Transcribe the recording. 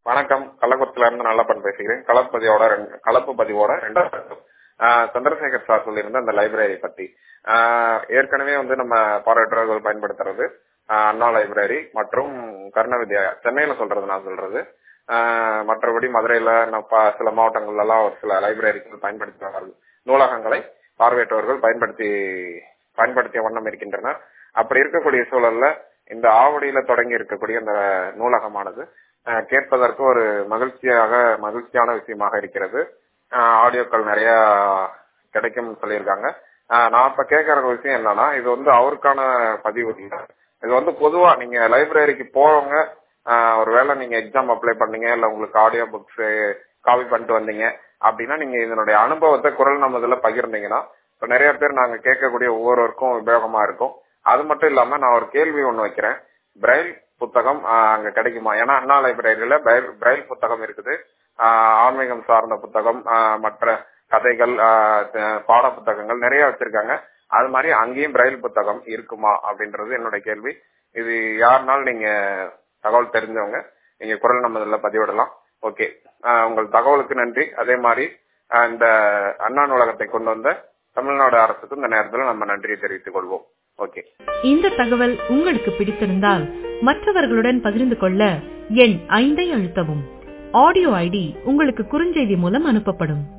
வணக்கம் கள்ளக்குறிச்சியில இருந்து நல்லப்பன் பேசுகிறேன் கலப்பு பதிவோட ரெண்டு- கலப்பு பதிவோட ரெண்டாவது ஆஹ் சந்திரசேகர் சார் சொல்லியிருந்த அந்த லைப்ரரி பத்தி ஆஹ் ஏற்கனவே வந்து நம்ம பார்வையற்றவர்கள் பயன்படுத்துறது ஆஹ் அண்ணா லைப்ரரி மற்றும் கர்ண வித்யா சென்னையில சொல்றது நான் சொல்றது ஆஹ் மற்றபடி மதுரையில நம்ம ப- சில மாவட்டங்கள்ல எல்லாம் ஒரு சில லைப்ரரிகள் பயன்படுத்துகிறார்கள் நூலகங்களை பார்வையற்றவர்கள் பயன்படுத்தி பயன்படுத்திய வண்ணம் இருக்கின்றனர் அப்படி இருக்கக்கூடிய சூழல்ல இந்த ஆவடியில தொடங்கி இருக்கக்கூடிய இந்த நூலகமானது அஹ், கேட்பதற்கு ஒரு மகிழ்ச்சியாக மகிழ்ச்சியான விஷயமாக இருக்கிறது அஹ், ஆடியோக்கள் நிறைய கிடைக்கும் சொல்லியிருக்காங்க அஹ், நான் இப்ப கேட்கற ஒரு விஷயம் என்னன்னா இது வந்து அவருக்கான பதிவு இல்லை இது வந்து பொதுவா நீங்க லைப்ரரிக்கு போறவங்க ஆஹ் ஒருவேளை நீங்க எக்ஸாம் அப்ளை பண்ணீங்க இல்ல உங்களுக்கு ஆடியோ புக்ஸ் காப்பி பண்ணிட்டு வந்தீங்க அப்படின்னா நீங்க இதனுடைய அனுபவத்தை குரல் நமதுல பகிர்ந்தீங்கன்னா இப்ப நிறைய பேர் நாங்க கேட்கக்கூடிய ஒவ்வொருவருக்கும் உபயோகமா இருக்கும் அது மட்டும் இல்லாம நான் ஒரு கேள்வி ஒண்ணு வைக்கிறேன் பிரைல் புத்தகம் ஆஹ் அங்க கிடைக்குமா ஏன்னா அண்ணா லைப்ரரியில பிரைல் பிரைல் புத்தகம் இருக்குது ஆஹ் ஆன்மீகம் சார்ந்த புத்தகம் ஆஹ் மற்ற கதைகள் ஆஹ் த- பாட புத்தகங்கள் நிறைய வச்சிருக்காங்க அது மாதிரி அங்கேயும் பிரைல் புத்தகம் இருக்குமா அப்படின்றது என்னோட கேள்வி இது யாருனாலும் நீங்க தகவல் தெரிஞ்சவங்க நீங்க குரல் நம்ம பதிவிடலாம் ஓகே உங்கள் தகவலுக்கு நன்றி அதே மாதிரி ஆஹ் இந்த அண்ணா நூலகத்தை கொண்டு வந்த தமிழ்நாடு அரசுக்கு இந்த நேரத்தில் நம்ம நன்றியை தெரிவித்துக் கொள்வோம் ஓகே இந்த தகவல் உங்களுக்கு பிடித்திருந்தால் மற்றவர்களுடன் பகிர்ந்து கொள்ள எண் ஐந்தை அழுத்தவும் ஆடியோ ஐடி உங்களுக்கு குறுஞ்செய்தி மூலம் அனுப்பப்படும்